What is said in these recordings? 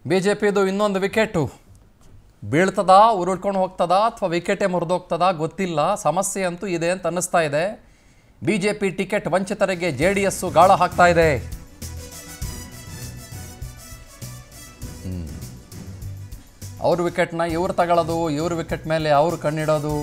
B J ಪಿದು ಇನ್ನೊಂದು wicket ಬೀಳ್ತದಾ ಉರುಳ್ಕೊಂಡು ಹೋಗ್ತದಾ ಅಥವಾ ವಿಕೆಟೇ ಮುರಿದೋಗ್ತದಾ ಗೊತ್ತಿಲ್ಲ ಸಮಸ್ಯೆ ಅಂತೂ ಇದೆ ಅಂತ ಅನ್ನಿಸ್ತಾ ಇದೆ ಬಿ ಜೆ ಪಿ ಟಿಕೆಟ್ ವಂಚಿತರಿಗೆ ಜೆ ಡಿ ಎಸ್ಸು ಗಾಳ ಹಾಕ್ತಾ ಇದೆ ಅವ್ರ ವಿಕೆಟ್ನ ಇವ್ರು ತಗೊಳ್ಳೋದು ಇವ್ರ ವಿಕೆಟ್ ಮೇಲೆ ಅವ್ರು ಕಣ್ಣಿಡೋದು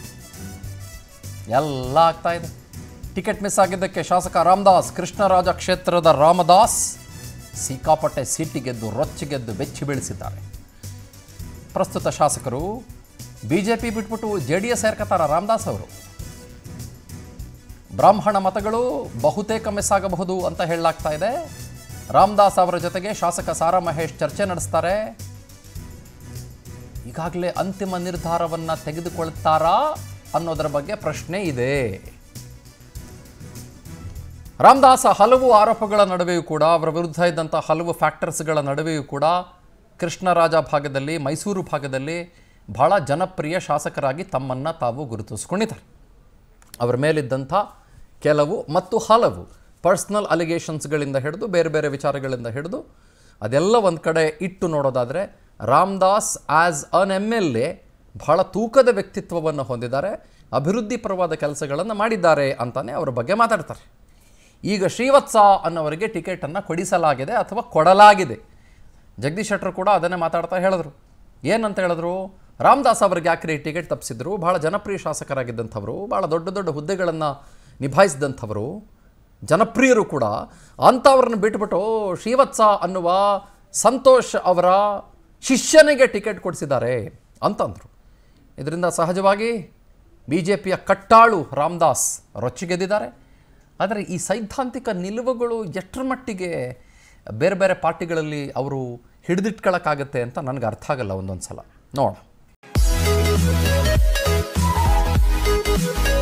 ಎಲ್ಲ ಆಗ್ತಾ ಇದೆ ಟಿಕೆಟ್ ಮಿಸ್ ಆಗಿದ್ದಕ್ಕೆ ಶಾಸಕ ರಾಮದಾಸ್ ಕೃಷ್ಣರಾಜ ಕ್ಷೇತ್ರದ ರಾಮದಾಸ್ ಸಿಕ್ಕಾಪಟ್ಟೆ ಸೀಟಿ ಗೆದ್ದು ರೊಚ್ಚಿ ಗೆದ್ದು ಬೆಚ್ಚಿ ಬೀಳಿಸಿದ್ದಾರೆ ಪ್ರಸ್ತುತ ಶಾಸಕರು ಬಿ ಜೆ ಪಿ ಬಿಟ್ಬಿಟ್ಟು ಜೆ ಡಿ ಎಸ್ ಸೇರ್ಕತಾರ ರಾಮದಾಸ್ ಅವರು ಬ್ರಾಹ್ಮಣ ಮತಗಳು ಬಹುತೇಕ ಮಿಸ್ ಆಗಬಹುದು ಅಂತ ಹೇಳಲಾಗ್ತಾ ಇದೆ ರಾಮದಾಸ್ ಅವರ ಜೊತೆಗೆ ಶಾಸಕ ಸಾರಾ ಮಹೇಶ್ ಚರ್ಚೆ ನಡೆಸ್ತಾರೆ ಈಗಾಗಲೇ ಅಂತಿಮ ನಿರ್ಧಾರವನ್ನು ತೆಗೆದುಕೊಳ್ತಾರಾ ಅನ್ನೋದರ ಬಗ್ಗೆ ಪ್ರಶ್ನೆ ಇದೆ ರಾಮದಾಸ ಹಲವು ಆರೋಪಗಳ ನಡುವೆಯೂ ಕೂಡ ಅವರ ವಿರುದ್ಧ ಇದ್ದಂಥ ಹಲವು ಫ್ಯಾಕ್ಟರ್ಸ್ಗಳ ನಡುವೆಯೂ ಕೂಡ ಕೃಷ್ಣರಾಜ ಭಾಗದಲ್ಲಿ ಮೈಸೂರು ಭಾಗದಲ್ಲಿ ಬಹಳ ಜನಪ್ರಿಯ ಶಾಸಕರಾಗಿ ತಮ್ಮನ್ನು ತಾವು ಗುರುತಿಸ್ಕೊಂಡಿದ್ದಾರೆ ಅವರ ಮೇಲಿದ್ದಂಥ ಕೆಲವು ಮತ್ತು ಹಲವು ಪರ್ಸ್ನಲ್ ಅಲಿಗೇಷನ್ಸ್ಗಳಿಂದ ಹಿಡಿದು ಬೇರೆ ಬೇರೆ ವಿಚಾರಗಳಿಂದ ಹಿಡಿದು ಅದೆಲ್ಲ ಒಂದು ಕಡೆ ಇಟ್ಟು ನೋಡೋದಾದರೆ Ramdas as an M L A ಬಹಳ ತೂಕದ ವ್ಯಕ್ತಿತ್ವವನ್ನು ಹೊಂದಿದ್ದಾರೆ ಅಭಿವೃದ್ಧಿ ಪರವಾದ ಕೆಲಸಗಳನ್ನು ಮಾಡಿದ್ದಾರೆ ಅಂತಲೇ ಅವರ ಬಗ್ಗೆ ಮಾತಾಡ್ತಾರೆ ಈಗ ಶ್ರೀವತ್ಸ ಅನ್ನೋವರಿಗೆ ಟಿಕೆಟನ್ನು ಕೊಡಿಸಲಾಗಿದೆ ಅಥವಾ ಕೊಡಲಾಗಿದೆ ಜಗದೀಶ್ ಶೆಟ್ಟರ್ ಕೂಡ ಅದನ್ನೇ ಮಾತಾಡ್ತಾ ಹೇಳಿದ್ರು ಏನಂತ ಹೇಳಿದ್ರು ರಾಮದಾಸ್ ಅವರಿಗೆ ಯಾಕ್ರಿ ಟಿಕೆಟ್ ತಪ್ಪಿಸಿದ್ರು ಭಾಳ ಜನಪ್ರಿಯ ಶಾಸಕರಾಗಿದ್ದಂಥವರು ಭಾಳ ದೊಡ್ಡ ದೊಡ್ಡ ಹುದ್ದೆಗಳನ್ನು ನಿಭಾಯಿಸಿದಂಥವರು ಜನಪ್ರಿಯರು ಕೂಡ ಅಂಥವ್ರನ್ನ ಬಿಟ್ಬಿಟ್ಟು ಶ್ರೀವತ್ಸ ಅನ್ನುವ ಸಂತೋಷ್ ಅವರ ಶಿಷ್ಯನಿಗೆ ಟಿಕೆಟ್ ಕೊಡಿಸಿದ್ದಾರೆ ಅಂತಂದರು ಇದರಿಂದ ಸಹಜವಾಗಿ ಬಿ ಜೆ ಪಿಯ ಕಟ್ಟಾಳು ರಾಮದಾಸ್ ರೊಚ್ಚಿಗೆದ್ದಿದ್ದಾರೆ ಆದರೆ ಈ ಸೈದ್ಧಾಂತಿಕ ನಿಲುವುಗಳು ಎಷ್ಟರ ಮಟ್ಟಿಗೆ ಬೇರೆ ಬೇರೆ ಪಾರ್ಟಿಗಳಲ್ಲಿ ಅವರು ಹಿಡಿದಿಟ್ಕೊಳ್ಳೋಕ್ಕಾಗತ್ತೆ ಅಂತ ನನಗೆ ಅರ್ಥ ಆಗಲ್ಲ ಒಂದೊಂದು ಸಲ ನೋಡ